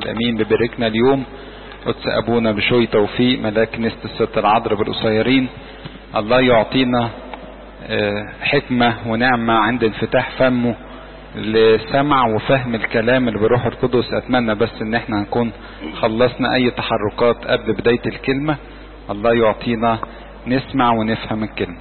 الأمين بباركنا اليوم قدس أبونا بشوي توفيق ملاك كنيسة الست العذراء بالقصيرين الله يعطينا حكمة ونعمة عند انفتاح فمه لسمع وفهم الكلام اللي بروح القدس اتمنى بس ان احنا نكون خلصنا اي تحركات قبل بداية الكلمة الله يعطينا نسمع ونفهم الكلمة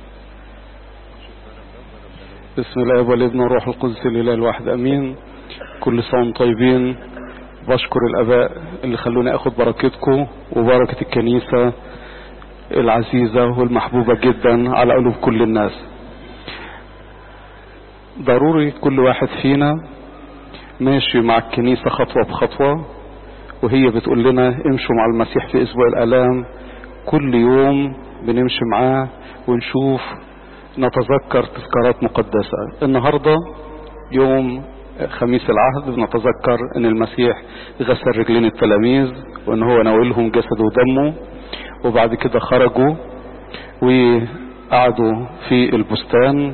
بسم الله والابن والروح القدس الاله الواحد امين كل سنه طيبين بشكر الاباء اللي خلوني اخد بركتكم وبركة الكنيسة العزيزة والمحبوبة جدا على قلوب كل الناس ضروري كل واحد فينا ماشي مع الكنيسة خطوة بخطوة وهي بتقول لنا امشوا مع المسيح في اسبوع الالام كل يوم بنمشي معاه ونشوف نتذكر تذكارات مقدسة النهاردة يوم خميس العهد بنتذكر ان المسيح غسل رجلين التلاميذ وان هو ناولهم جسده ودمه وبعد كده خرجوا وقعدوا في البستان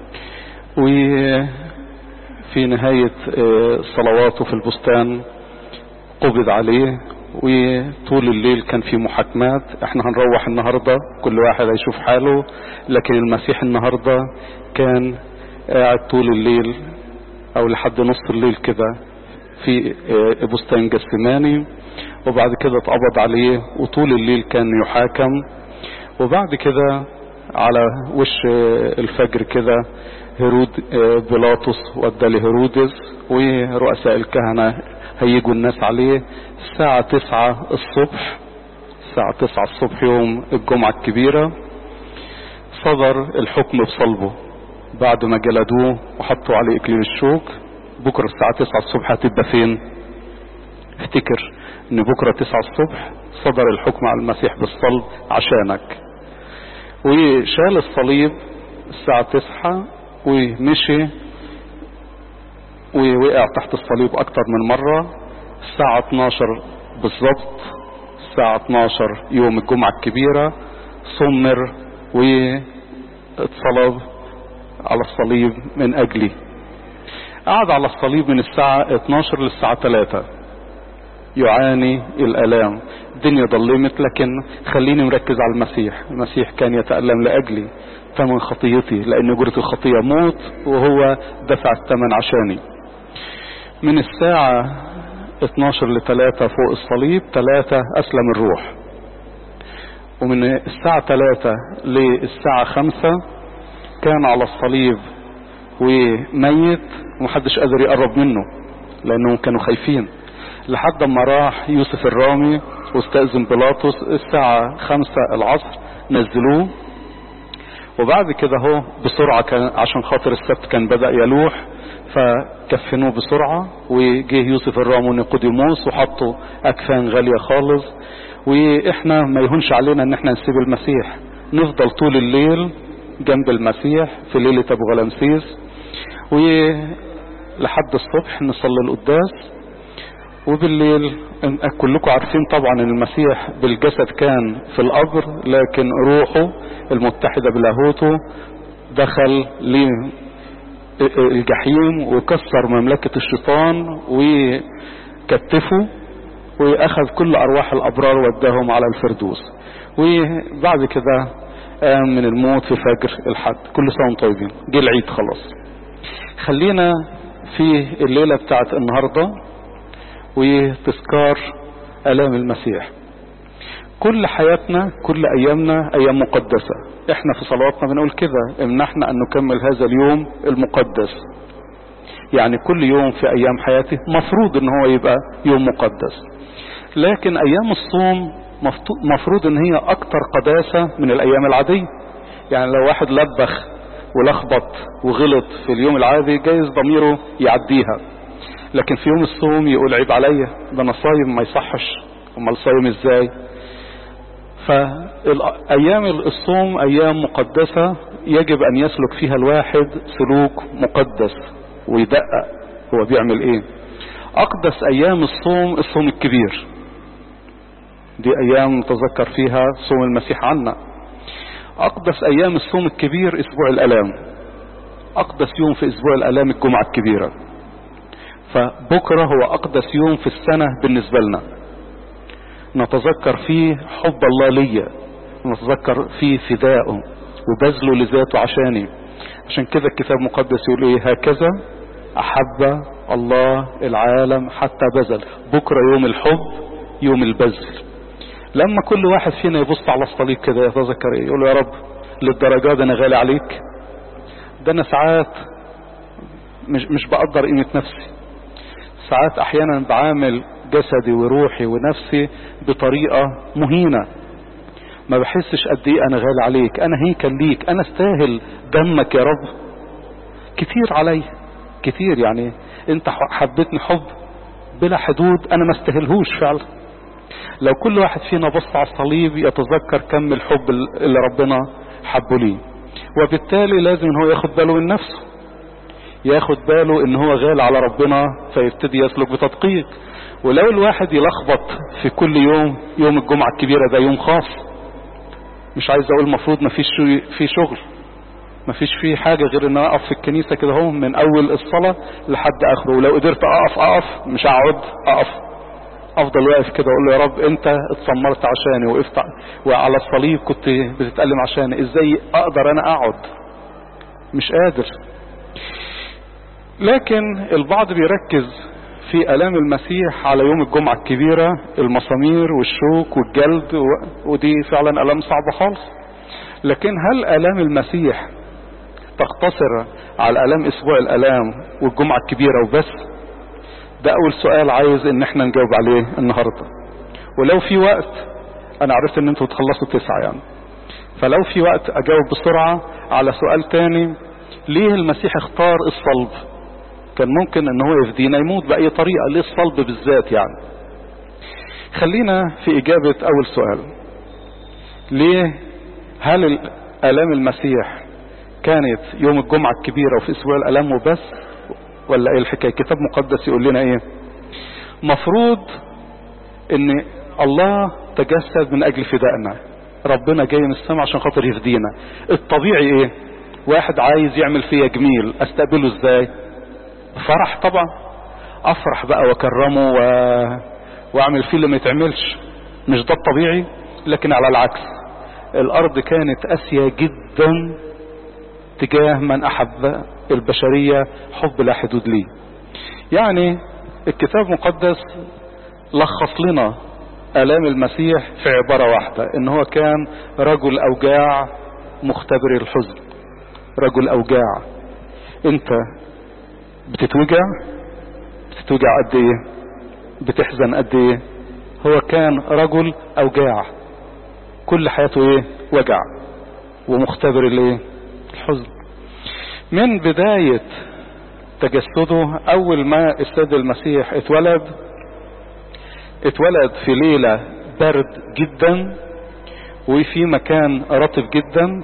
وفي نهاية صلواته في البستان قبض عليه وطول الليل كان في محاكمات احنا هنروح النهاردة كل واحد هيشوف حاله لكن المسيح النهاردة كان قاعد طول الليل او لحد نص الليل كده في بستان جسماني وبعد كده اتقبض عليه وطول الليل كان يحاكم وبعد كده على وش الفجر كده هيرود بيلاطس ودى لهيرودس ورؤساء الكهنة هيجوا الناس عليه الساعة تسعة الصبح الساعة تسعة الصبح يوم الجمعة الكبيرة صدر الحكم بصلبه بعد ما جلدوه وحطوا عليه اكليل الشوك بكرة الساعة تسعة الصبح هتبقى فين افتكر ان بكرة تسعة الصبح صدر الحكم على المسيح بالصلب عشانك وشال الصليب الساعة تسعة ومشي ووقع تحت الصليب اكتر من مرة الساعة 12 بالظبط الساعة 12 يوم الجمعة الكبيرة صمر واتصلب على الصليب من اجلي قعد على الصليب من الساعة 12 للساعة 3 يعاني الالام الدنيا ضلمت لكن خليني مركز على المسيح المسيح كان يتألم لأجلي ثمن خطيتي لأن جرة الخطية موت وهو دفع الثمن عشاني من الساعة 12 ل 3 فوق الصليب 3 أسلم الروح ومن الساعة 3 للساعة 5 كان على الصليب وميت ومحدش قادر يقرب منه لأنهم كانوا خايفين لحد ما راح يوسف الرامي واستأذن بيلاطس الساعة خمسة العصر نزلوه وبعد كده هو بسرعة كان عشان خاطر السبت كان بدأ يلوح فكفنوه بسرعة وجه يوسف الرامي ونيقوديموس وحطوا أكفان غالية خالص وإحنا ما يهونش علينا إن إحنا نسيب المسيح نفضل طول الليل جنب المسيح في ليلة أبو غلامسيس ولحد الصبح نصلي القداس وبالليل كلكم عارفين طبعا ان المسيح بالجسد كان في القبر لكن روحه المتحدة بلاهوته دخل للجحيم وكسر مملكة الشيطان وكتفه واخذ كل ارواح الابرار وداهم على الفردوس وبعد كده قام من الموت في فجر الحد كل سنة طيبين جه العيد خلاص خلينا في الليلة بتاعت النهارده وتذكار الام المسيح كل حياتنا كل ايامنا ايام مقدسة احنا في صلواتنا بنقول كده امنحنا ان نكمل هذا اليوم المقدس يعني كل يوم في ايام حياتي مفروض ان هو يبقى يوم مقدس لكن ايام الصوم مفروض ان هي اكتر قداسة من الايام العادية يعني لو واحد لبخ ولخبط وغلط في اليوم العادي جايز ضميره يعديها لكن في يوم الصوم يقول عيب عليا ده انا صايم ما يصحش امال صايم ازاي فايام الصوم ايام مقدسة يجب ان يسلك فيها الواحد سلوك مقدس ويدقق هو بيعمل ايه اقدس ايام الصوم الصوم الكبير دي ايام نتذكر فيها صوم المسيح عنا اقدس ايام الصوم الكبير اسبوع الالام اقدس يوم في اسبوع الالام الجمعة الكبيرة فبكرة هو أقدس يوم في السنة بالنسبة لنا نتذكر فيه حب الله ليا نتذكر فيه فداءه وبذله لذاته عشاني عشان كده الكتاب المقدس يقول ايه هكذا احب الله العالم حتى بذل بكرة يوم الحب يوم البذل لما كل واحد فينا يبص على الصليب كده يتذكر ايه يقول له يا رب للدرجة دي انا غالي عليك ده انا ساعات مش, مش بقدر قيمة نفسي ساعات احيانا بعامل جسدي وروحي ونفسي بطريقة مهينة ما بحسش قد ايه انا غالي عليك انا هيكل ليك انا استاهل دمك يا رب كتير علي كتير يعني انت حبيتني حب بلا حدود انا ما استاهلهوش فعلا لو كل واحد فينا بص على الصليب يتذكر كم الحب اللي ربنا حبه ليه وبالتالي لازم ان هو ياخد باله من نفسه ياخد باله ان هو غالي على ربنا فيبتدي يسلك بتدقيق ولو الواحد يلخبط في كل يوم يوم الجمعة الكبيرة ده يوم خاص مش عايز اقول المفروض مفيش في شغل مفيش فيه حاجة غير ان انا اقف في الكنيسة كده اهو من اول الصلاة لحد اخره ولو قدرت اقف اقف مش هقعد اقف افضل واقف كده اقول له يا رب انت اتسمرت عشاني وقفت وعلى الصليب كنت بتتألم عشاني ازاي اقدر انا اقعد مش قادر لكن البعض بيركز في الام المسيح على يوم الجمعة الكبيرة المسامير والشوك والجلد و... ودي فعلا الام صعبة خالص لكن هل الام المسيح تقتصر على الام اسبوع الالام والجمعة الكبيرة وبس ده اول سؤال عايز ان احنا نجاوب عليه النهاردة ولو في وقت انا عرفت ان انتوا تخلصوا تسعة يعني فلو في وقت اجاوب بسرعة على سؤال تاني ليه المسيح اختار الصلب كان ممكن ان هو يفدينا يموت بأي طريقة ليه الصلب بالذات يعني خلينا في اجابة اول سؤال ليه هل الام المسيح كانت يوم الجمعة الكبيرة وفي اسبوع الالام وبس ولا ايه الحكاية كتاب مقدس يقول لنا ايه مفروض ان الله تجسد من اجل فدائنا ربنا جاي من السماء عشان خاطر يفدينا الطبيعي ايه واحد عايز يعمل فيا جميل استقبله ازاي فرح طبعا افرح بقى واكرمه و... واعمل فيه اللي ما يتعملش مش ده الطبيعي لكن على العكس الارض كانت قاسية جدا تجاه من احب البشرية حب لا حدود ليه يعني الكتاب المقدس لخص لنا الام المسيح في عبارة واحدة ان هو كان رجل اوجاع مختبر الحزن رجل اوجاع انت بتتوجع بتتوجع قد ايه بتحزن قد ايه هو كان رجل اوجاع كل حياته ايه وجع ومختبر الايه الحزن من بداية تجسده اول ما السيد المسيح اتولد اتولد في ليلة برد جدا وفي مكان رطب جدا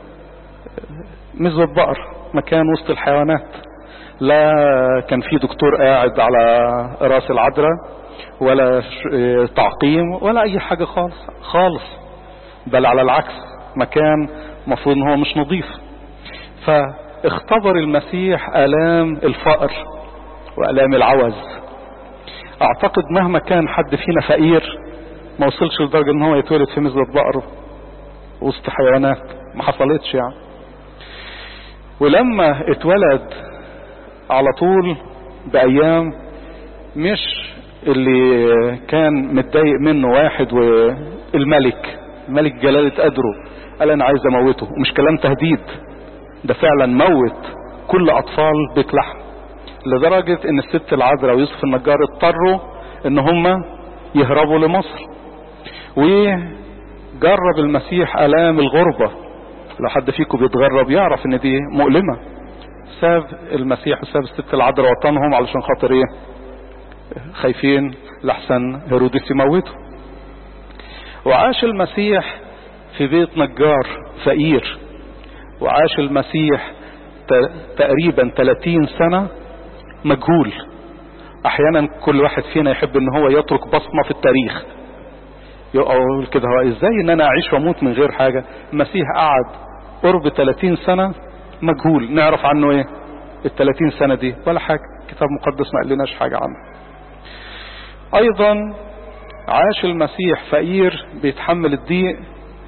مزوة بقر مكان وسط الحيوانات لا كان في دكتور قاعد على راس العذراء ولا تعقيم ولا اي حاجة خالص خالص بل على العكس مكان مفروض ان هو مش نظيف فاختبر المسيح الام الفقر والام العوز اعتقد مهما كان حد فينا فقير ما وصلش لدرجة ان هو يتولد في مزبط بقر وسط حيوانات ما حصلتش يعني ولما اتولد على طول بايام مش اللي كان متضايق منه واحد والملك الملك جلالة قدره قال انا عايز اموته ومش كلام تهديد ده فعلا موت كل اطفال بيت لحم لدرجة ان الست العذراء ويوسف النجار اضطروا ان هم يهربوا لمصر وجرب المسيح الام الغربة لو حد فيكم بيتغرب يعرف ان دي مؤلمة ساب المسيح وساب الست العذراء وطنهم علشان خاطر ايه خايفين لحسن هيرودس يموته وعاش المسيح في بيت نجار فقير وعاش المسيح تقريبا 30 سنة مجهول احيانا كل واحد فينا يحب ان هو يترك بصمة في التاريخ يقول كده هو ازاي ان انا اعيش واموت من غير حاجة المسيح قعد قرب 30 سنة مجهول نعرف عنه ايه ال 30 سنة دي ولا حاجة كتاب مقدس ما قالناش حاجة عنه ايضا عاش المسيح فقير بيتحمل الضيق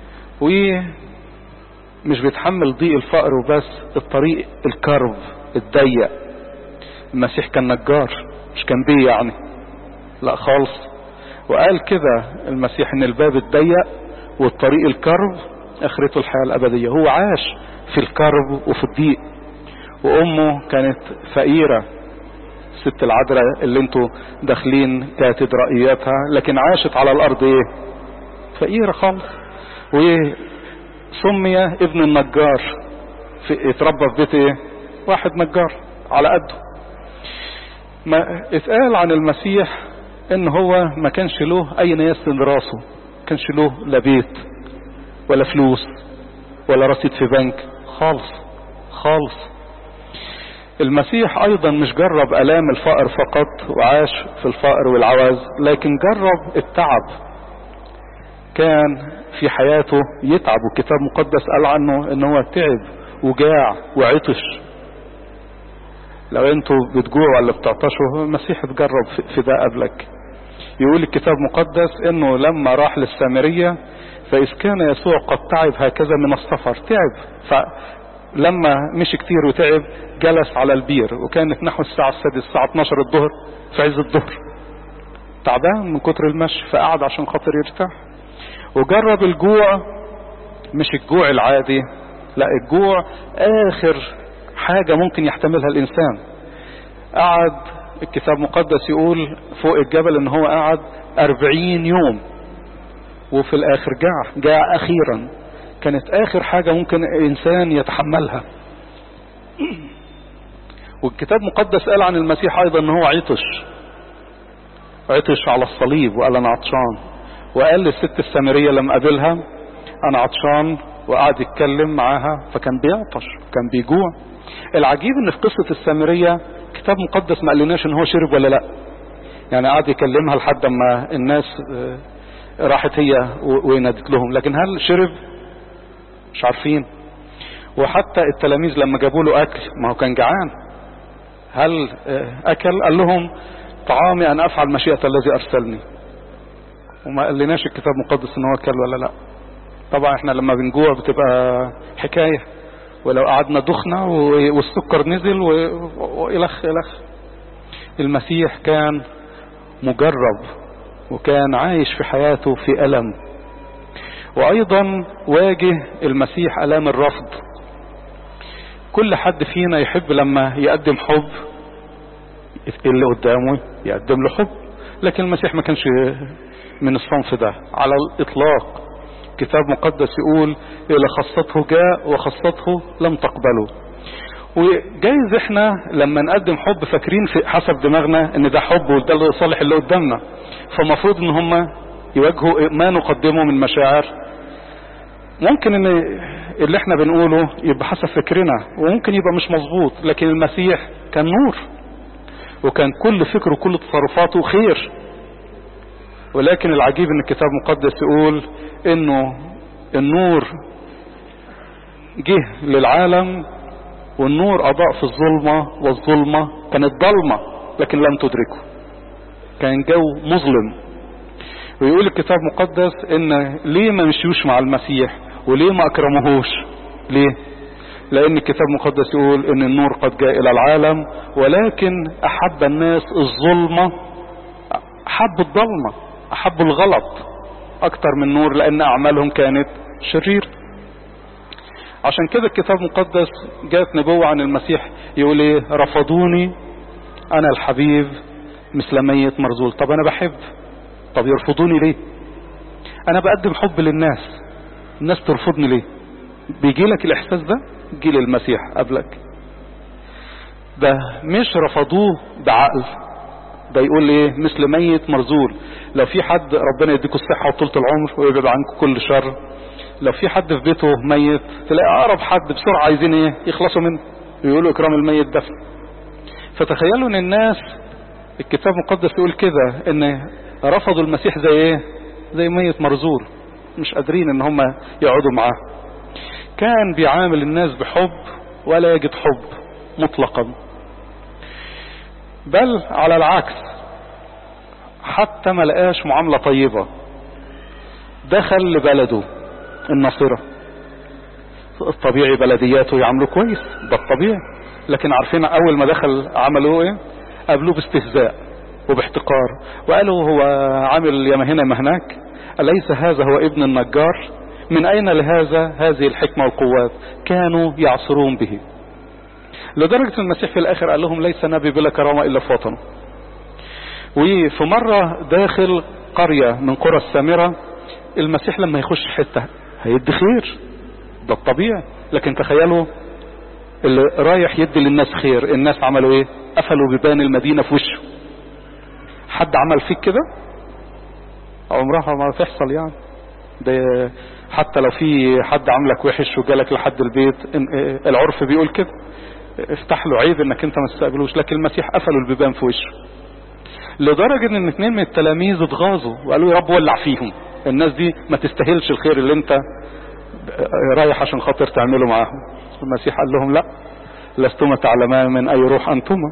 ومش بيتحمل ضيق الفقر وبس الطريق الكرب الضيق المسيح كان نجار مش كان بيه يعني لا خالص وقال كده المسيح ان الباب الضيق والطريق الكرب اخرته الحياة الابدية هو عاش في الكرب وفي الضيق وامه كانت فقيرة الست العذراء اللي انتوا داخلين كاتدرائياتها لكن عاشت على الارض ايه فقيرة خالص وسمي ابن النجار في اتربى في بيت ايه واحد نجار على قده ما اتقال عن المسيح ان هو ما كانش له اي ناس راسه ما كانش له لا بيت ولا فلوس ولا رصيد في بنك خالص خالص المسيح ايضا مش جرب الام الفقر فقط وعاش في الفقر والعواز لكن جرب التعب كان في حياته يتعب والكتاب مقدس قال عنه ان هو تعب وجاع وعطش لو انتوا بتجوعوا ولا بتعطشوا المسيح اتجرب في ده قبلك يقول الكتاب مقدس انه لما راح للسامرية فاذ كان يسوع قد تعب هكذا من السفر تعب فلما مشي كتير وتعب جلس على البير وكانت نحو الساعة السادسة الساعة 12 الظهر في عز الظهر تعبان من كتر المشي فقعد عشان خاطر يرتاح وجرب الجوع مش الجوع العادي لا الجوع اخر حاجة ممكن يحتملها الانسان قعد الكتاب مقدس يقول فوق الجبل ان هو قعد اربعين يوم وفي الاخر جاع جاع اخيرا كانت اخر حاجة ممكن الانسان يتحملها والكتاب مقدس قال عن المسيح ايضا ان هو عطش عطش على الصليب وقال انا عطشان وقال للست السامرية لما قابلها انا عطشان وقعد يتكلم معاها فكان بيعطش كان بيجوع العجيب ان في قصة السامرية كتاب مقدس ما قالناش ان هو شرب ولا لا يعني قعد يكلمها لحد ما الناس راحت هي ونادت لهم لكن هل شرب مش عارفين وحتى التلاميذ لما جابوا له اكل ما هو كان جعان هل اكل قال لهم طعامي ان افعل مشيئة الذي ارسلني وما قالناش الكتاب المقدس ان هو اكل ولا لا طبعا احنا لما بنجوع بتبقى حكاية ولو قعدنا دخنة والسكر نزل والخ الخ المسيح كان مجرب وكان عايش في حياته في ألم وأيضا واجه المسيح ألام الرفض كل حد فينا يحب لما يقدم حب اللي قدامه يقدم له حب لكن المسيح ما كانش من الصنف ده على الإطلاق كتاب مقدس يقول إلى خاصته جاء وخاصته لم تقبله وجايز احنا لما نقدم حب فاكرين في حسب دماغنا ان ده حب وده اللي صالح اللي قدامنا فمفروض ان هم يواجهوا ما نقدمه من مشاعر ممكن ان اللي احنا بنقوله يبقى حسب فكرنا وممكن يبقى مش مظبوط لكن المسيح كان نور وكان كل فكره وكل تصرفاته خير ولكن العجيب ان الكتاب المقدس يقول انه النور جه للعالم والنور اضاء في الظلمة والظلمة كانت ضلمة لكن لم تدركه كان جو مظلم ويقول الكتاب المقدس ان ليه ما مشيوش مع المسيح وليه ما اكرموهوش ليه لان الكتاب المقدس يقول ان النور قد جاء الى العالم ولكن احب الناس الظلمة احبوا الضلمة احبوا الغلط اكتر من النور لان اعمالهم كانت شرير عشان كده الكتاب المقدس جاءت نبوة عن المسيح يقول ايه رفضوني انا الحبيب مثل ميت مرزول طب انا بحب طب يرفضوني ليه انا بقدم حب للناس الناس ترفضني ليه بيجي لك الاحساس ده جي للمسيح قبلك ده مش رفضوه بعقل ده يقول ايه مثل ميت مرزول لو في حد ربنا يديكم الصحة وطولة العمر ويبعد عنكم كل شر لو في حد في بيته ميت تلاقي اقرب حد بسرعة عايزين ايه يخلصوا منه يقولوا اكرام الميت دفن فتخيلوا ان الناس الكتاب المقدس يقول كده ان رفضوا المسيح زي ايه زي ميت مرزول مش قادرين ان هم يقعدوا معاه كان بيعامل الناس بحب ولا يجد حب مطلقا بل على العكس حتى ما لقاش معاملة طيبة دخل لبلده الناصرة الطبيعي بلدياته يعملوا كويس ده الطبيعي لكن عارفين اول ما دخل عملوا ايه قابلوه باستهزاء وباحتقار وقالوا هو عامل يا ما هنا ما هناك أليس هذا هو ابن النجار من أين لهذا هذه الحكمة والقوات كانوا يعصرون به لدرجة المسيح في الآخر قال لهم ليس نبي بلا كرامة إلا في وطنه وفي مرة داخل قرية من قرى السامرة المسيح لما يخش حتة هيدي خير ده الطبيعي لكن تخيلوا اللي رايح يدي للناس خير الناس عملوا ايه قفلوا بيبان المدينة في وشه حد عمل فيك كده عمرها ما تحصل يعني ده حتى لو في حد عاملك وحش وجالك لحد البيت العرف بيقول كده افتح له عيب انك انت ما تستقبلوش لكن المسيح قفلوا البيبان في وشه لدرجة ان اتنين من التلاميذ اتغاظوا وقالوا يا رب ولع فيهم الناس دي ما تستاهلش الخير اللي انت رايح عشان خاطر تعمله معاهم المسيح قال لهم لا لستما تعلمان من اي روح انتما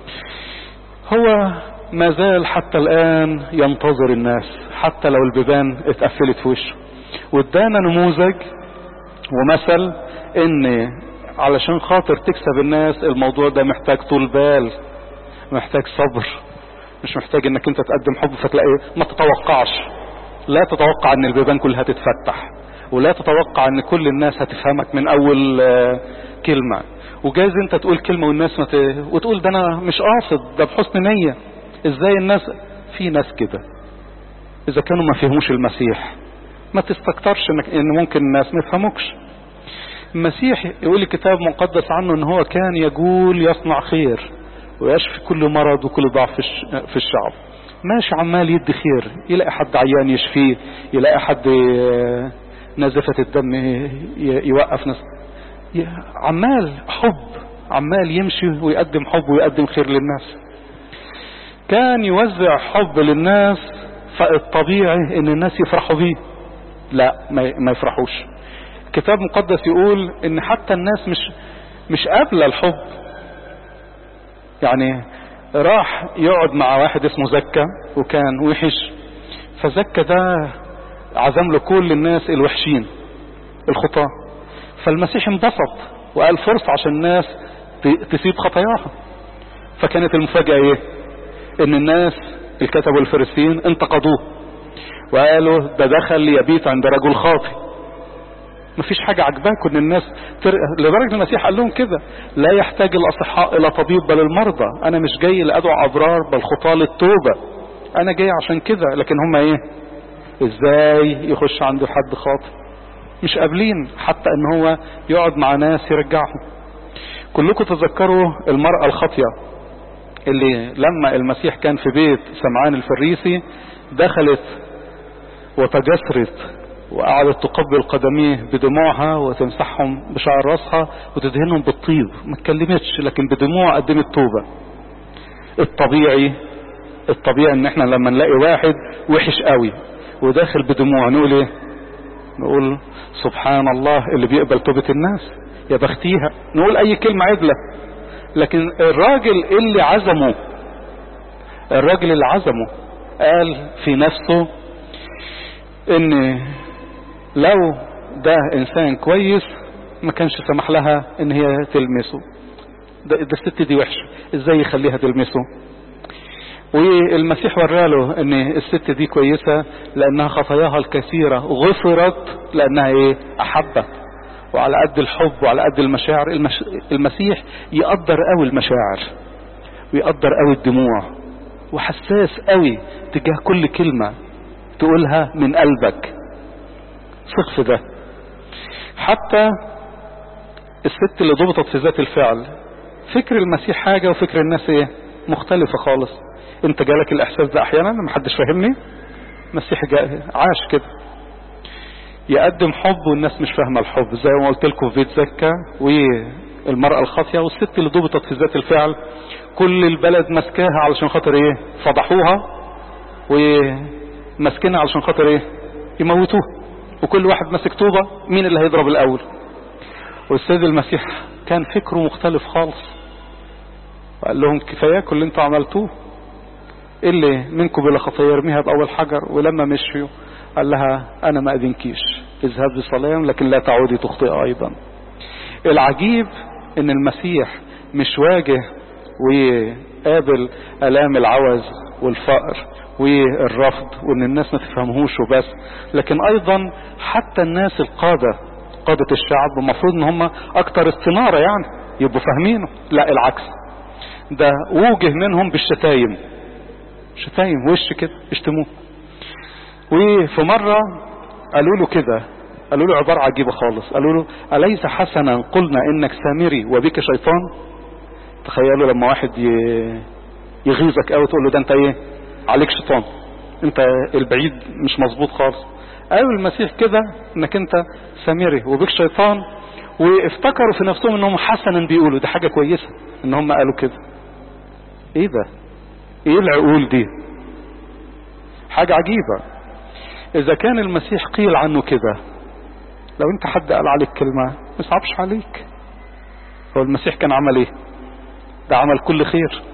هو ما زال حتى الان ينتظر الناس حتى لو البيبان اتقفلت في وشه وادانا نموذج ومثل ان علشان خاطر تكسب الناس الموضوع ده محتاج طول بال محتاج صبر مش محتاج انك انت تقدم حب فتلاقي ما تتوقعش لا تتوقع ان البيبان كلها تتفتح ولا تتوقع ان كل الناس هتفهمك من اول كلمة وجايز انت تقول كلمة والناس ما ت... وتقول ده انا مش قاصد ده بحسن نية ازاي الناس في ناس كده اذا كانوا ما فهموش المسيح ما تستكترش انك ان ممكن الناس ما يفهموكش المسيح يقول الكتاب مقدس عنه ان هو كان يقول يصنع خير ويشفي كل مرض وكل ضعف في الشعب ماشي عمال يدي خير يلاقي حد عيان يشفيه يلاقي حد نزفة الدم يوقف ناس عمال حب عمال يمشي ويقدم حب ويقدم خير للناس كان يوزع حب للناس فالطبيعي ان الناس يفرحوا بيه لا ما يفرحوش الكتاب المقدس يقول ان حتى الناس مش مش قابله الحب يعني راح يقعد مع واحد اسمه زكا وكان وحش فزكا ده عزم له كل الناس الوحشين الخطاة فالمسيح انبسط وقال فرصة عشان الناس تسيب خطاياها فكانت المفاجأة ايه ان الناس الكتب والفريسيين انتقدوه وقالوا ده دخل يبيت عند رجل خاطئ مفيش حاجة عجباكم ان الناس تر... لدرجة المسيح قال لهم كده لا يحتاج الاصحاء الى طبيب بل المرضى انا مش جاي لادعو ابرار بل خطاة للتوبة انا جاي عشان كده لكن هم ايه ازاي يخش عند حد خاطئ مش قابلين حتى ان هو يقعد مع ناس يرجعهم كلكم تذكروا المرأة الخاطية اللي لما المسيح كان في بيت سمعان الفريسي دخلت وتجسرت وقعدت تقبل قدميه بدموعها وتمسحهم بشعر راسها وتدهنهم بالطيب ما اتكلمتش لكن بدموع قدمت توبة الطبيعي الطبيعي ان احنا لما نلاقي واحد وحش قوي وداخل بدموع نقول ايه نقول سبحان الله اللي بيقبل توبة الناس يا بختيها نقول اي كلمة عدلة لكن الراجل اللي عزمه الراجل اللي عزمه قال في نفسه ان لو ده انسان كويس ما كانش سمح لها ان هي تلمسه ده, ده الست دي وحشة ازاي يخليها تلمسه والمسيح وراله ان الست دي كويسة لانها خطاياها الكثيرة غفرت لانها ايه احبت وعلى قد الحب وعلى قد المشاعر المش... المسيح يقدر قوي المشاعر ويقدر قوي الدموع وحساس قوي تجاه كل كلمة تقولها من قلبك ثق في ده حتى الست اللي ضبطت في ذات الفعل فكر المسيح حاجة وفكر الناس ايه مختلفة خالص انت جالك الاحساس ده احيانا محدش فاهمني المسيح عاش كده يقدم حب والناس مش فاهمه الحب زي ما قلت لكم في بيت زكا والمرأة الخاطية والست اللي ضبطت في ذات الفعل كل البلد مسكاها علشان خاطر ايه فضحوها ومسكنها علشان خاطر ايه يموتوها وكل واحد ماسك طوبة مين اللي هيضرب الاول والسيد المسيح كان فكره مختلف خالص وقال لهم كفاياكم اللي انتوا عملتوه اللي منكم بلا خطيه يرميها باول حجر ولما مشيوا قال لها انا ما اذنكيش اذهب بسلام لكن لا تعودي تخطئ ايضا العجيب ان المسيح مش واجه وقابل الام العوز والفقر والرفض وان الناس ما تفهمهوش وبس لكن ايضا حتى الناس القادة قادة الشعب المفروض ان هم اكتر استنارة يعني يبقوا فاهمينه لا العكس ده وجه منهم بالشتايم شتايم وش كده اشتموه وفي مرة قالوا له كده قالوا له عبارة عجيبة خالص قالوا له أليس حسنا قلنا إنك سامري وبك شيطان تخيلوا لما واحد يغيظك قوي تقول له ده انت ايه عليك شيطان انت البعيد مش مظبوط خالص قالوا المسيح كده انك انت سامري وبك شيطان وافتكروا في نفسهم انهم حسنا بيقولوا دي حاجة كويسة ان هم قالوا كده ايه ده ايه العقول دي حاجة عجيبة اذا كان المسيح قيل عنه كده لو انت حد قال عليك كلمة ما يصعبش عليك هو المسيح كان عمل ايه ده عمل كل خير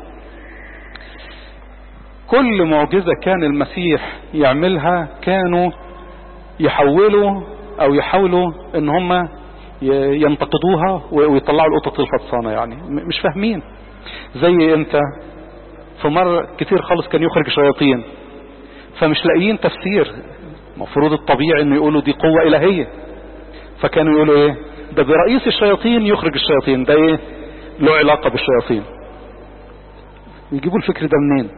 كل معجزة كان المسيح يعملها كانوا يحولوا او يحاولوا ان هم ينتقدوها ويطلعوا القطط الفطسانة يعني مش فاهمين زي انت في مرة كتير خالص كان يخرج شياطين فمش لاقيين تفسير المفروض الطبيعي انه يقولوا دي قوة الهية فكانوا يقولوا ايه ده برئيس الشياطين يخرج الشياطين ده ايه له علاقة بالشياطين يجيبوا الفكر ده منين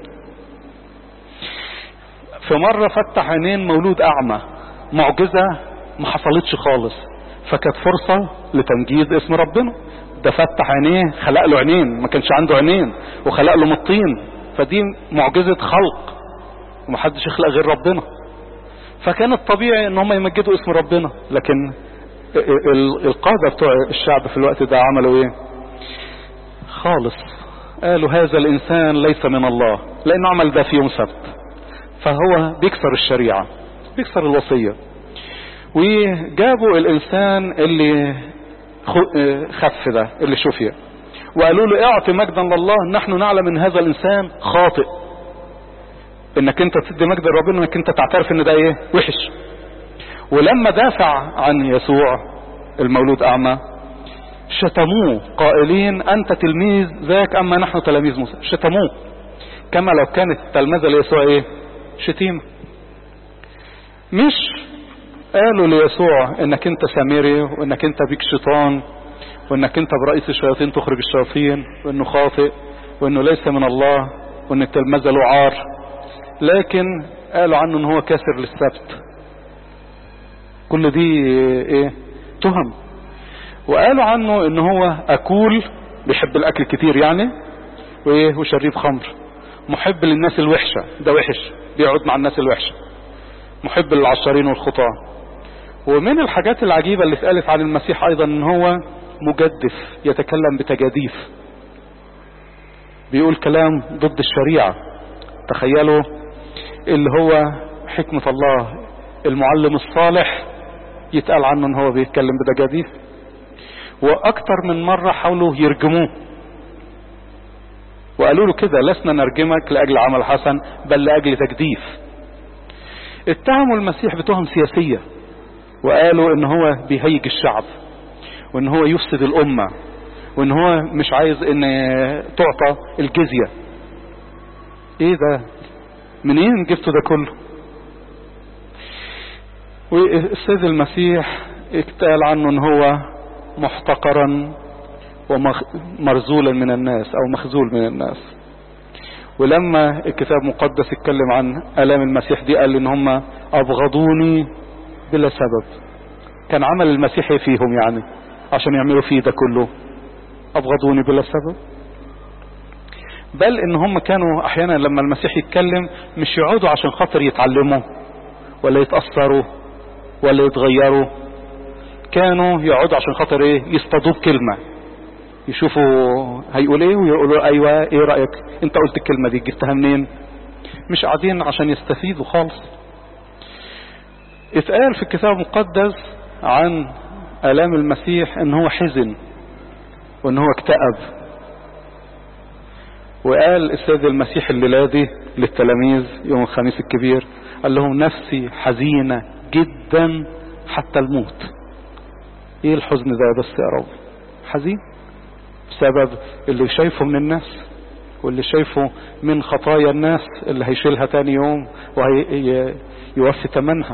في مرة فتح عينين مولود اعمى معجزة ما حصلتش خالص فكانت فرصة لتمجيد اسم ربنا ده فتح عينيه خلق له عينين ما كانش عنده عينين وخلق له مطين فدي معجزة خلق ومحدش يخلق غير ربنا فكان الطبيعي ان هم يمجدوا اسم ربنا لكن القادة بتوع الشعب في الوقت ده عملوا ايه خالص قالوا هذا الانسان ليس من الله لانه عمل ده في يوم سبت فهو بيكسر الشريعة بيكسر الوصية وجابوا الانسان اللي خف ده اللي شفي وقالوا له اعطي مجدا لله نحن نعلم ان هذا الانسان خاطئ انك انت تدي مجد لربنا انك انت تعترف ان ده ايه وحش ولما دافع عن يسوع المولود اعمى شتموه قائلين انت تلميذ ذاك اما نحن تلاميذ موسى شتموه كما لو كانت تلمذة ليسوع ايه شتيمة مش قالوا ليسوع انك انت سامري وانك انت بيك شيطان وانك انت برئيس الشياطين تخرج الشياطين وانه خاطئ وانه ليس من الله وان التلمذة له عار لكن قالوا عنه ان هو كاسر للسبت كل دي ايه تهم وقالوا عنه ان هو اكول بيحب الاكل كتير يعني وايه وشريب خمر محب للناس الوحشة ده وحش بيقعد مع الناس الوحشة محب للعشارين والخطاة ومن الحاجات العجيبة اللي اتقالت عن المسيح ايضا ان هو مجدف يتكلم بتجاديف بيقول كلام ضد الشريعة تخيلوا اللي هو حكمة الله المعلم الصالح يتقال عنه ان هو بيتكلم بتجاديف واكتر من مرة حاولوا يرجموه وقالوا له كده لسنا نرجمك لاجل عمل حسن بل لاجل تجديف اتهموا المسيح بتهم سياسية وقالوا ان هو بيهيج الشعب وان هو يفسد الامة وان هو مش عايز ان تعطى الجزية ايه ده منين جبتوا ده كله والسيد المسيح اتقال عنه ان هو محتقرا ومرزولا من الناس او مخزول من الناس ولما الكتاب المقدس اتكلم عن الام المسيح دي قال ان هم ابغضوني بلا سبب كان عمل المسيح فيهم يعني عشان يعملوا فيه ده كله ابغضوني بلا سبب بل ان هم كانوا احيانا لما المسيح يتكلم مش يقعدوا عشان خاطر يتعلموا ولا يتأثروا ولا يتغيروا كانوا يقعدوا عشان خاطر ايه يصطادوه بكلمة يشوفوا هيقول ايه ويقولوا ايوه ايه رأيك انت قلت الكلمة دي جبتها منين مش قاعدين عشان يستفيدوا خالص اتقال في الكتاب المقدس عن الام المسيح ان هو حزن وان هو اكتئب وقال السيد المسيح الليلة دي للتلاميذ يوم الخميس الكبير قال لهم نفسي حزينة جدا حتى الموت ايه الحزن ده بس يا رب حزين بسبب اللي شايفه من الناس واللي شايفه من خطايا الناس اللي هيشيلها تاني يوم وهيوفي ثمنها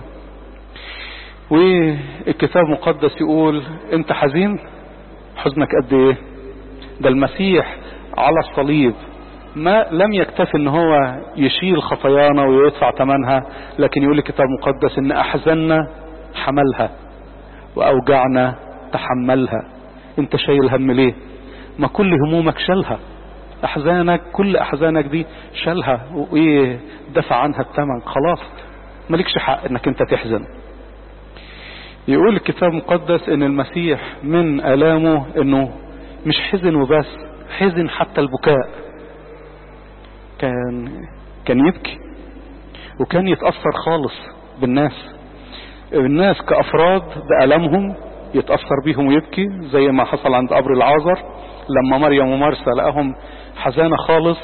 والكتاب المقدس يقول انت حزين حزنك قد ايه ده المسيح على الصليب ما لم يكتفي ان هو يشيل خطايانا ويدفع ثمنها لكن يقول الكتاب المقدس ان احزاننا حملها واوجعنا تحملها انت شايل هم ليه ما كل همومك شالها احزانك كل احزانك دي شالها وايه دفع عنها الثمن خلاص مالكش حق انك انت تحزن يقول الكتاب المقدس ان المسيح من الامه انه مش حزن وبس حزن حتى البكاء كان كان يبكي وكان يتأثر خالص بالناس الناس كأفراد بألمهم يتأثر بيهم ويبكي زي ما حصل عند قبر العازر لما مريم ومرسى لقاهم حزانة خالص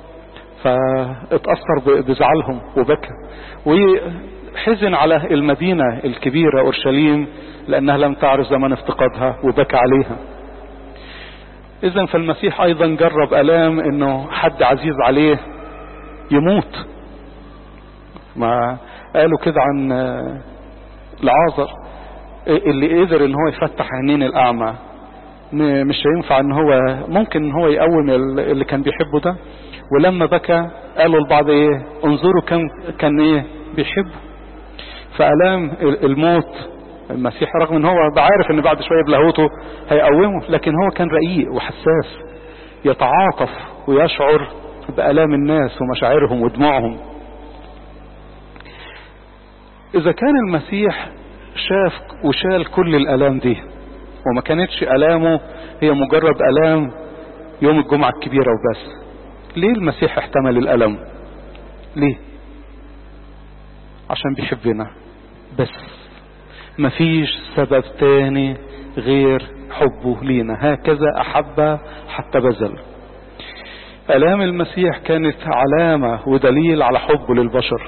فاتأثر بزعلهم وبكى وحزن على المدينة الكبيرة أورشليم لأنها لم تعرف زمن افتقادها وبكى عليها إذا فالمسيح أيضا جرب ألام إنه حد عزيز عليه يموت ما قالوا كده عن العازر اللي قدر ان هو يفتح عينين الاعمى مش هينفع ان هو ممكن ان هو يقوم اللي كان بيحبه ده ولما بكى قالوا البعض ايه انظروا كان كان ايه بيحبه فالام الموت المسيح رغم ان هو عارف ان بعد شويه بلاهوته هيقومه لكن هو كان رقيق وحساس يتعاطف ويشعر بآلام الناس ومشاعرهم ودموعهم إذا كان المسيح شاف وشال كل الآلام دي وما كانتش آلامه هي مجرد آلام يوم الجمعة الكبيرة وبس ليه المسيح احتمل الألم ليه عشان بيحبنا بس مفيش سبب تاني غير حبه لينا هكذا أحب حتى بذل آلام المسيح كانت علامة ودليل على حبه للبشر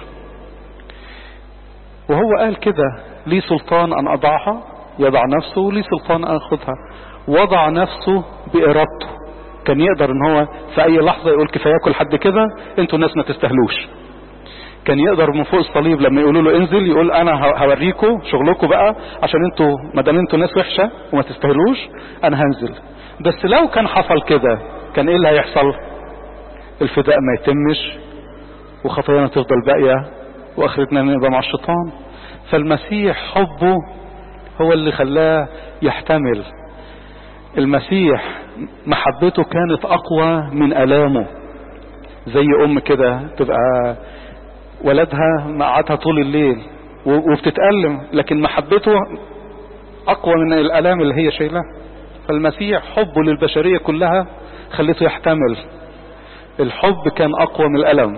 وهو قال كده لي سلطان أن أضعها يضع نفسه ولي سلطان أن أخذها وضع نفسه بإرادته كان يقدر ان هو في اي لحظة يقول كفاياكم لحد كده انتوا الناس ما تستهلوش كان يقدر من فوق الصليب لما يقولوا له انزل يقول انا هوريكم شغلكم بقى عشان انتوا ما دام انتوا ناس وحشه وما تستاهلوش انا هنزل بس لو كان حصل كده كان ايه اللي هيحصل الفداء ما يتمش وخطايانا تفضل باقيه واخرتنا نبقى مع الشيطان فالمسيح حبه هو اللي خلاه يحتمل المسيح محبته كانت اقوى من الامه زي ام كده تبقى ولدها مقعدها طول الليل وبتتألم لكن محبته أقوى من الألام اللي هي شايلها فالمسيح حبه للبشرية كلها خليته يحتمل الحب كان أقوى من الألم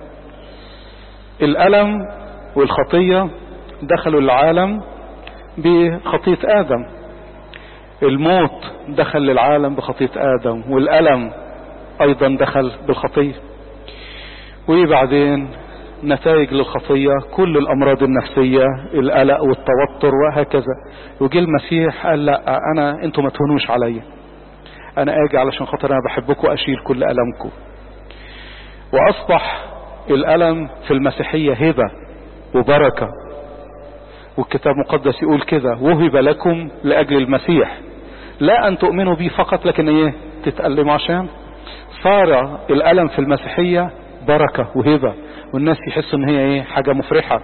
الألم والخطية دخلوا العالم بخطية آدم الموت دخل للعالم بخطية آدم والألم أيضا دخل بالخطية وبعدين نتائج للخطية كل الأمراض النفسية القلق والتوتر وهكذا وجي المسيح قال لا أنا أنتوا ما تهونوش عليا أنا أجي علشان خاطر أنا بحبكم أشيل كل ألمكم وأصبح الألم في المسيحية هبة وبركة والكتاب المقدس يقول كده وهب لكم لأجل المسيح لا أن تؤمنوا به فقط لكن إيه تتألموا عشان صار الألم في المسيحية بركة وهبة والناس يحسوا ان هي ايه حاجة مفرحة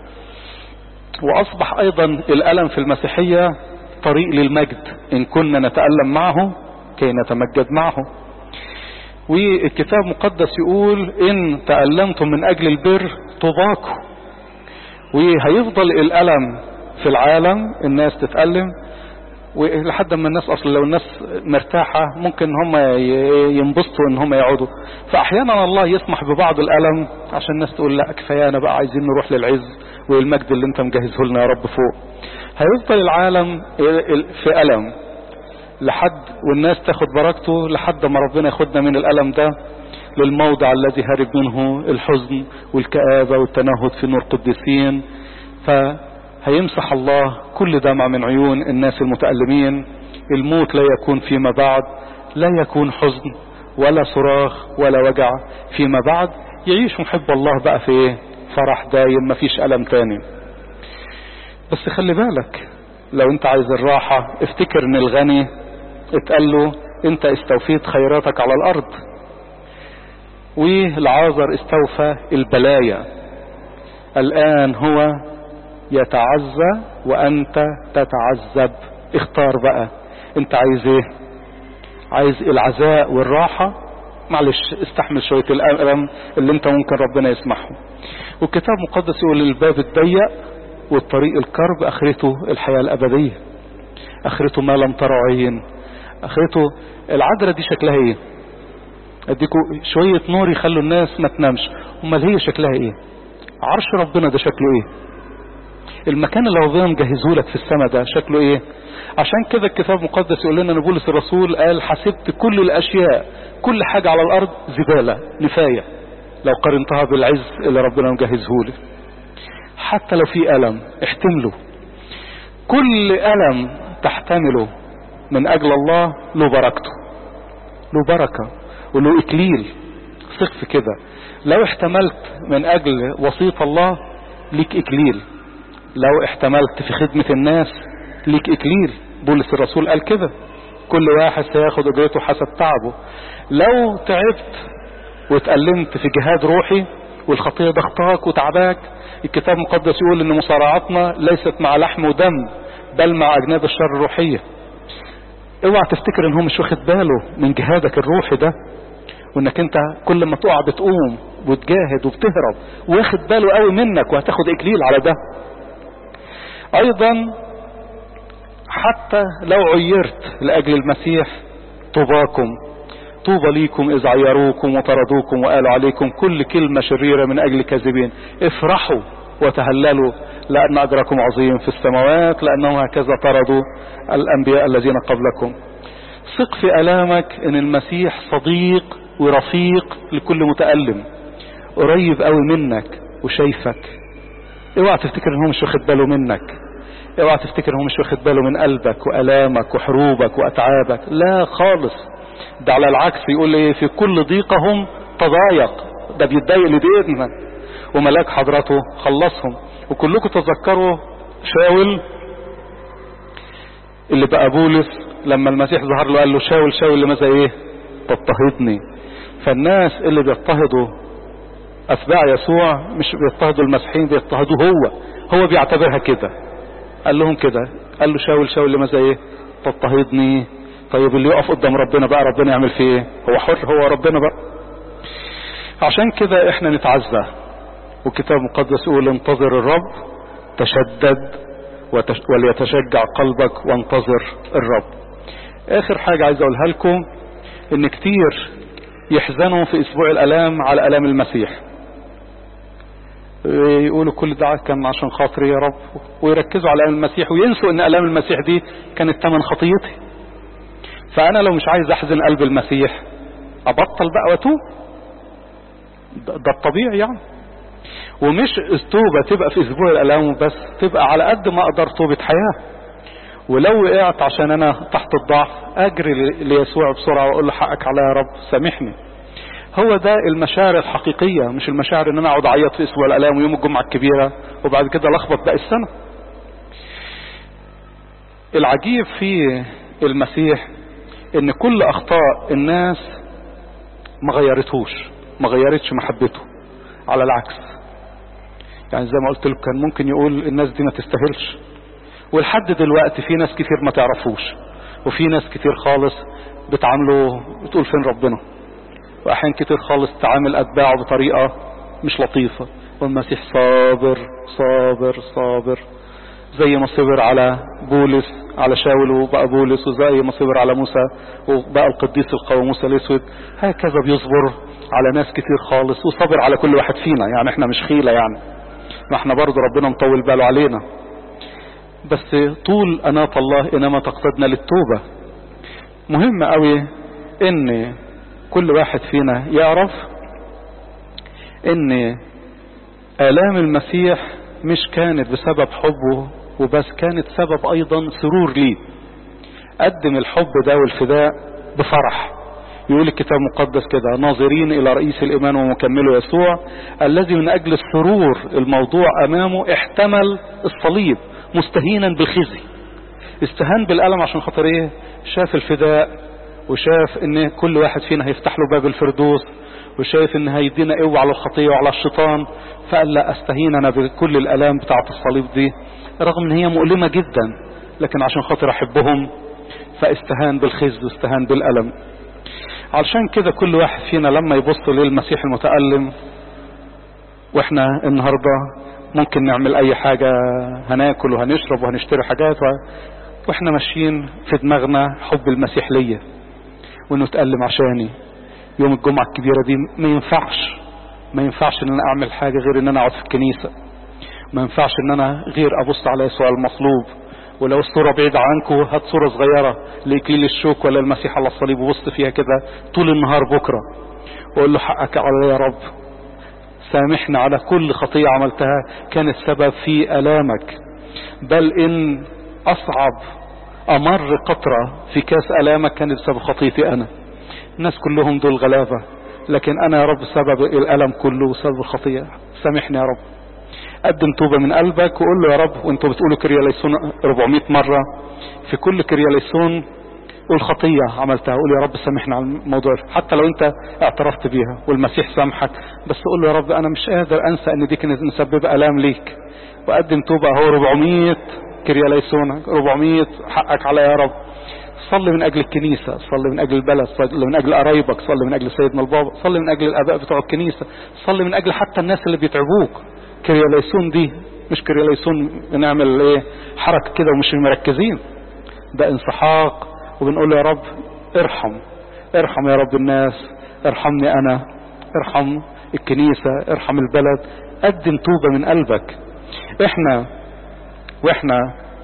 واصبح ايضا الالم في المسيحية طريق للمجد ان كنا نتألم معه كي نتمجد معه والكتاب المقدس يقول ان تألمتم من اجل البر طباكم وهيفضل الالم في العالم الناس تتألم ولحد ما الناس اصلا لو الناس مرتاحة ممكن هم ينبسطوا ان هم يقعدوا فاحيانا الله يسمح ببعض الالم عشان الناس تقول لا كفايانا بقى عايزين نروح للعز والمجد اللي انت مجهزه لنا يا رب فوق هيفضل العالم في الم لحد والناس تاخد بركته لحد ما ربنا ياخدنا من الالم ده للموضع الذي هرب منه الحزن والكآبة والتنهد في نور قديسين فهيمسح الله كل دمع من عيون الناس المتألمين الموت لا يكون فيما بعد لا يكون حزن ولا صراخ ولا وجع فيما بعد يعيش محب الله بقى في ايه فرح دايم مفيش ألم تاني بس خلي بالك لو انت عايز الراحة افتكر ان الغني اتقال له انت استوفيت خيراتك على الارض والعازر استوفى البلايا الان هو يتعزى وانت تتعذب اختار بقى انت عايز ايه عايز العزاء والراحة معلش استحمل شوية الألم اللي انت ممكن ربنا يسمحه والكتاب المقدس يقول الباب الضيق والطريق الكرب اخرته الحياة الابدية اخرته ما لم ترى عين اخرته العذرة دي شكلها ايه اديكوا شوية نور يخلوا الناس ما تنامش امال هي شكلها ايه عرش ربنا ده شكله ايه المكان اللي ربنا مجهزه لك في السماء ده شكله ايه عشان كده الكتاب المقدس يقول لنا ان بولس الرسول قال حسبت كل الاشياء كل حاجة على الارض زبالة نفاية لو قارنتها بالعز اللي ربنا مجهزه لي حتى لو في ألم احتمله كل ألم تحتمله من أجل الله له بركته له بركة وله إكليل ثق في كده لو احتملت من أجل وسيط الله ليك إكليل لو احتملت في خدمة الناس ليك إكليل بولس الرسول قال كده كل واحد سياخد أجرته حسب تعبه لو تعبت واتألمت في جهاد روحي والخطية ضغطاك وتعباك الكتاب المقدس يقول ان مصارعتنا ليست مع لحم ودم بل مع اجناد الشر الروحية اوعى تفتكر ان هو مش واخد باله من جهادك الروحي ده وانك انت كل ما تقع بتقوم وتجاهد وبتهرب واخد باله قوي منك وهتاخد اكليل على ده ايضا حتى لو عيرت لاجل المسيح طوباكم طوبى ليكم إذ عيروكم وطردوكم وقالوا عليكم كل كلمة شريرة من أجل كاذبين افرحوا وتهللوا لأن أجركم عظيم في السماوات لأنهم هكذا طردوا الأنبياء الذين قبلكم ثق في ألامك إن المسيح صديق ورفيق لكل متألم قريب قوي منك وشايفك اوعى تفتكر ان هو مش واخد باله منك اوعى تفتكر ان هو مش واخد باله من قلبك وألامك وحروبك وأتعابك لا خالص ده على العكس يقول ايه في كل ضيقهم تضايق ده بيتضايق لدينا وملاك حضرته خلصهم وكلكم تذكروا شاول اللي بقى بولس لما المسيح ظهر له قال له شاول شاول لماذا ايه تضطهدني فالناس اللي بيضطهدوا اتباع يسوع مش بيضطهدوا المسيحيين بيضطهدوه هو هو بيعتبرها كده قال لهم كده قال له شاول شاول لماذا ايه تضطهدني طيب اللي يقف قدام ربنا بقى ربنا يعمل فيه ايه هو حر هو ربنا بقى عشان كده احنا نتعزى والكتاب المقدس يقول انتظر الرب تشدد وتش... وليتشجع قلبك وانتظر الرب اخر حاجة عايز اقولها لكم ان كتير يحزنوا في اسبوع الالام على الام المسيح يقولوا كل ده كان عشان خاطري يا رب ويركزوا على الام المسيح وينسوا ان الام المسيح دي كانت ثمن خطيتي فانا لو مش عايز احزن قلب المسيح ابطل بقى واتوب ده, ده الطبيعي يعني ومش التوبة تبقى في اسبوع الالام بس تبقى على قد ما اقدر توبة حياة ولو وقعت عشان انا تحت الضعف اجري ليسوع بسرعة واقول له حقك عليا يا رب سامحني هو ده المشاعر الحقيقية مش المشاعر ان انا اقعد اعيط في اسبوع الالام ويوم الجمعة الكبيرة وبعد كده لخبط باقي السنة العجيب في المسيح ان كل اخطاء الناس ما غيرتهوش ما غيرتش محبته على العكس يعني زي ما قلت لك كان ممكن يقول الناس دي ما تستاهلش ولحد دلوقتي في ناس كتير ما تعرفوش وفي ناس كتير خالص بتعامله بتقول فين ربنا واحيان كتير خالص تعامل اتباعه بطريقة مش لطيفة والمسيح صابر صابر صابر زي ما صبر على بولس على شاول وبقى بولس وزي ما صبر على موسى وبقى القديس القوي موسى الاسود هكذا بيصبر على ناس كتير خالص وصبر على كل واحد فينا يعني احنا مش خيلة يعني ما احنا برضو ربنا مطول باله علينا بس طول اناة الله انما تقصدنا للتوبة مهم قوي ان كل واحد فينا يعرف ان آلام المسيح مش كانت بسبب حبه وبس كانت سبب ايضا سرور ليه قدم الحب ده والفداء بفرح يقول الكتاب المقدس كده ناظرين الى رئيس الايمان ومكمله يسوع الذي من اجل السرور الموضوع امامه احتمل الصليب مستهينا بالخزي استهان بالالم عشان خاطر ايه شاف الفداء وشاف ان كل واحد فينا هيفتح له باب الفردوس وشايف ان هيدينا قوة على الخطية وعلى الشيطان فقال لا استهين انا بكل الالام بتاعة الصليب دي رغم ان هي مؤلمة جدا لكن عشان خاطر احبهم فاستهان بالخزي واستهان بالالم علشان كده كل واحد فينا لما يبص للمسيح المتألم واحنا النهاردة ممكن نعمل اي حاجة هناكل وهنشرب وهنشتري حاجات و... واحنا ماشيين في دماغنا حب المسيح ليا وانه اتألم عشاني يوم الجمعة الكبيرة دي ما ينفعش ما ينفعش ان انا اعمل حاجة غير ان انا اقعد في الكنيسة ما ينفعش ان انا غير ابص على يسوع المصلوب ولو الصورة بعيدة عنكم هات صورة صغيرة لإكليل الشوك ولا المسيح على الصليب وبص فيها كده طول النهار بكرة وقول له حقك علي يا رب سامحنا على كل خطية عملتها كانت سبب في ألامك بل إن أصعب أمر قطرة في كاس ألامك كانت بسبب خطيتي أنا الناس كلهم دول غلابة لكن أنا يا رب سبب الألم كله وسبب الخطية سامحني يا رب قدم توبة من قلبك وقول له يا رب وانتوا بتقولوا كرياليسون 400 مرة في كل كرياليسون قول خطية عملتها قول يا رب سامحنا على الموضوع حتى لو انت اعترفت بيها والمسيح سامحك بس قول له يا رب انا مش قادر انسى ان دي كانت مسببة الام ليك وقدم توبة اهو 400 كرياليسون 400 حقك عليا يا رب صلي من اجل الكنيسة صلي من اجل البلد صلي من اجل قرايبك صلي من اجل سيدنا البابا صلي من اجل الاباء بتوع الكنيسة صلي من اجل حتى الناس اللي بيتعبوك كرياليسون دي مش كرياليسون بنعمل ايه حركة كده ومش مركزين ده انسحاق وبنقول له يا رب ارحم ارحم يا رب الناس ارحمني انا ارحم الكنيسة ارحم البلد قدم توبة من قلبك احنا واحنا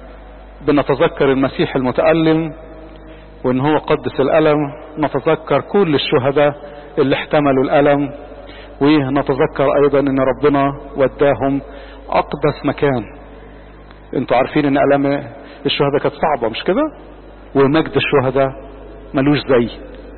بنتذكر المسيح المتألم وان هو قدس الالم نتذكر كل الشهداء اللي احتملوا الالم ونتذكر ايضا ان ربنا وداهم اقدس مكان انتوا عارفين ان الام الشهداء كانت صعبة مش كده ومجد الشهداء ملوش زي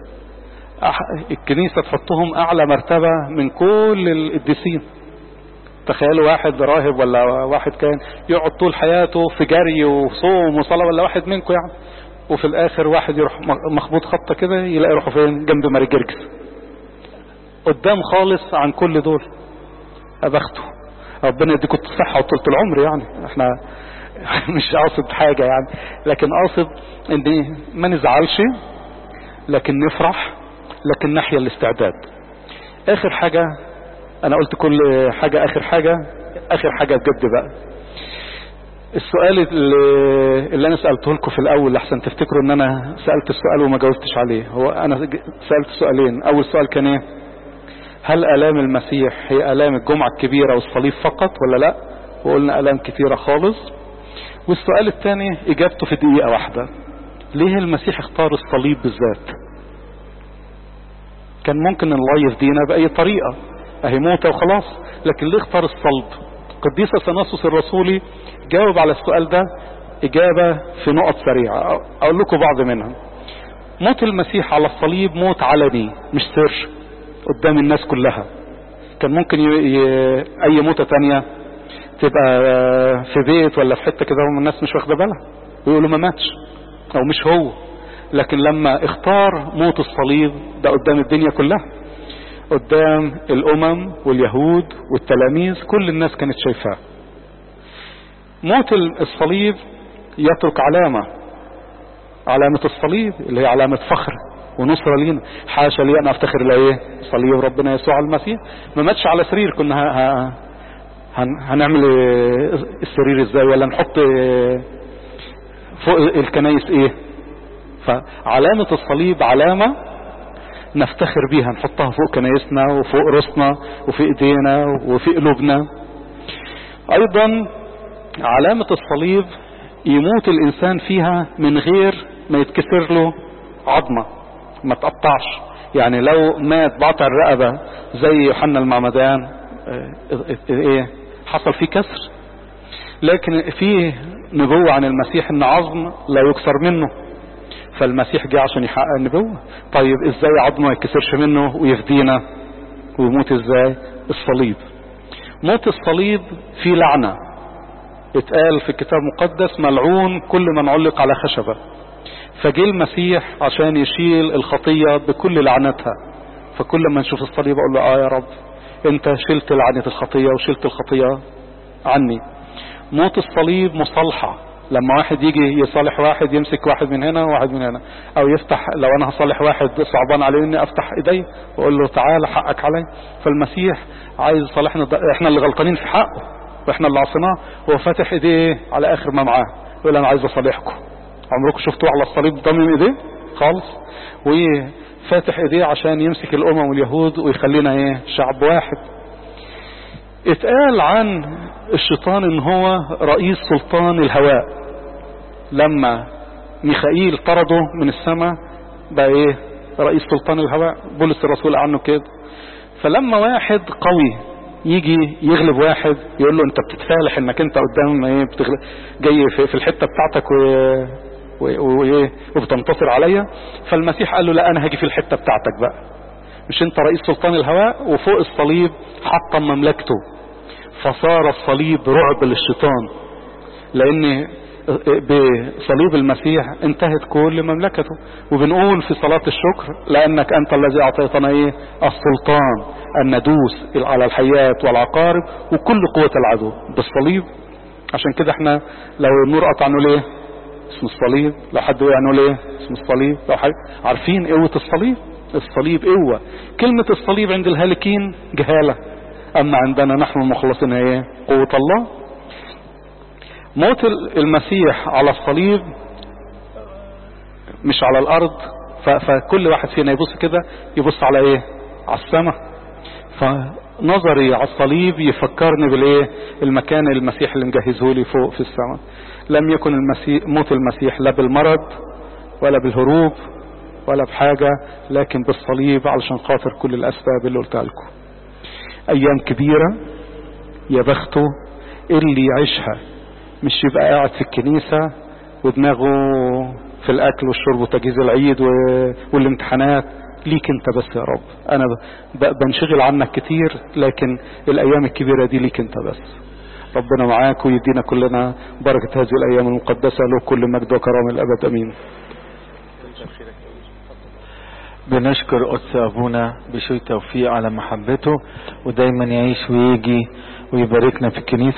الكنيسة تحطهم اعلى مرتبة من كل القديسين تخيلوا واحد راهب ولا واحد كان يقعد طول حياته في جري وصوم وصلاة ولا واحد منكم يعني وفي الاخر واحد يروح مخبوط خطة كده يلاقي روحه فين جنب ماري جرجس قدام خالص عن كل دول ابخته ربنا يديكم الصحة وطولة العمر يعني احنا مش قاصد حاجة يعني لكن قاصد ان ما نزعلش لكن نفرح لكن نحيا الاستعداد اخر حاجة انا قلت كل حاجة اخر حاجة اخر حاجة بجد بقى السؤال اللي, اللي انا سألته لكم في الاول لحسن تفتكروا ان انا سألت السؤال وما جاوبتش عليه هو انا سألت سؤالين اول سؤال كان ايه هل الام المسيح هي الام الجمعة الكبيرة والصليب فقط ولا لا وقلنا الام كثيرة خالص والسؤال الثاني اجابته في دقيقة واحدة ليه المسيح اختار الصليب بالذات كان ممكن الله يفدينا بأي طريقة اهي موتة وخلاص لكن ليه اختار الصلب قديس سناسوس الرسولي جاوب على السؤال ده اجابة في نقط سريعة اقول لكم بعض منها موت المسيح على الصليب موت علني مش سر قدام الناس كلها كان ممكن ي... ي... اي موتة تانية تبقى في بيت ولا في حتة كده والناس مش واخدة بالها ويقولوا ما ماتش او مش هو لكن لما اختار موت الصليب ده قدام الدنيا كلها قدام الامم واليهود والتلاميذ كل الناس كانت شايفاه موت الصليب يترك علامة علامة الصليب اللي هي علامة فخر ونصرة لينا حاشا لي انا افتخر لايه صليب ربنا يسوع المسيح ما ماتش على سرير كنا ها ها هنعمل السرير ازاي ولا نحط فوق الكنايس ايه فعلامة الصليب علامة نفتخر بيها نحطها فوق كنايسنا وفوق راسنا وفي ايدينا وفي قلوبنا ايضا علامة الصليب يموت الانسان فيها من غير ما يتكسر له عظمة ما تقطعش يعني لو مات بقطع الرقبة زي يوحنا المعمدان ايه حصل فيه كسر لكن فيه نبوة عن المسيح ان عظم لا يكسر منه فالمسيح جه عشان يحقق النبوة طيب ازاي عظمه ما يتكسرش منه ويفدينا ويموت ازاي الصليب موت الصليب فيه لعنة اتقال في الكتاب المقدس ملعون كل من علق على خشبة فجه المسيح عشان يشيل الخطية بكل لعنتها فكل ما نشوف الصليب اقول له اه يا رب انت شلت لعنة الخطية وشلت الخطية عني موت الصليب مصالحة لما واحد يجي يصالح واحد يمسك واحد من هنا وواحد من هنا او يفتح لو انا هصالح واحد صعبان عليه اني افتح ايدي واقول له تعال حقك علي فالمسيح عايز يصالحنا احنا اللي غلطانين في حقه واحنا اللي عصيناه هو فاتح ايديه على اخر ما معاه يقول انا عايز اصالحكم عمركم شفتوه على الصليب ضامن ايديه خالص وفاتح ايديه عشان يمسك الامم واليهود ويخلينا ايه شعب واحد اتقال عن الشيطان ان هو رئيس سلطان الهواء لما ميخائيل طرده من السماء بقى ايه رئيس سلطان الهواء بولس الرسول عنه كده فلما واحد قوي يجي يغلب واحد يقول له انت بتتفالح انك انت قدام ايه بتغلب جاي في, في الحته بتاعتك وايه وبتنتصر عليا فالمسيح قال له لا انا هاجي في الحته بتاعتك بقى مش انت رئيس سلطان الهواء وفوق الصليب حطم مملكته فصار الصليب رعب للشيطان لان بصليب المسيح انتهت كل مملكته وبنقول في صلاة الشكر لأنك أنت الذي أعطيتنا إيه السلطان أن ندوس على الحياة والعقارب وكل قوة العدو بالصليب عشان كده احنا لو النور قطع نقول ايه اسم الصليب لو حد وقع نقول ايه اسم الصليب لو حد عارفين قوة الصليب الصليب قوة كلمة الصليب عند الهالكين جهالة أما عندنا نحن المخلصين ايه قوة الله موت المسيح على الصليب مش على الارض فكل واحد فينا يبص كده يبص على ايه على السماء فنظري على الصليب يفكرني بالايه المكان المسيح اللي مجهزه لي فوق في السماء لم يكن المسيح موت المسيح لا بالمرض ولا بالهروب ولا بحاجة لكن بالصليب علشان خاطر كل الاسباب اللي قلتها لكم ايام كبيرة يا بخته اللي يعيشها مش يبقى قاعد في الكنيسة ودماغه في الاكل والشرب وتجهيز العيد والامتحانات ليك انت بس يا رب انا بنشغل عنك كتير لكن الايام الكبيرة دي ليك انت بس ربنا معاك ويدينا كلنا بركة هذه الايام المقدسة له كل مجد وكرم الابد امين بنشكر قدس ابونا بشوي توفيق على محبته ودايما يعيش ويجي ويباركنا في الكنيسة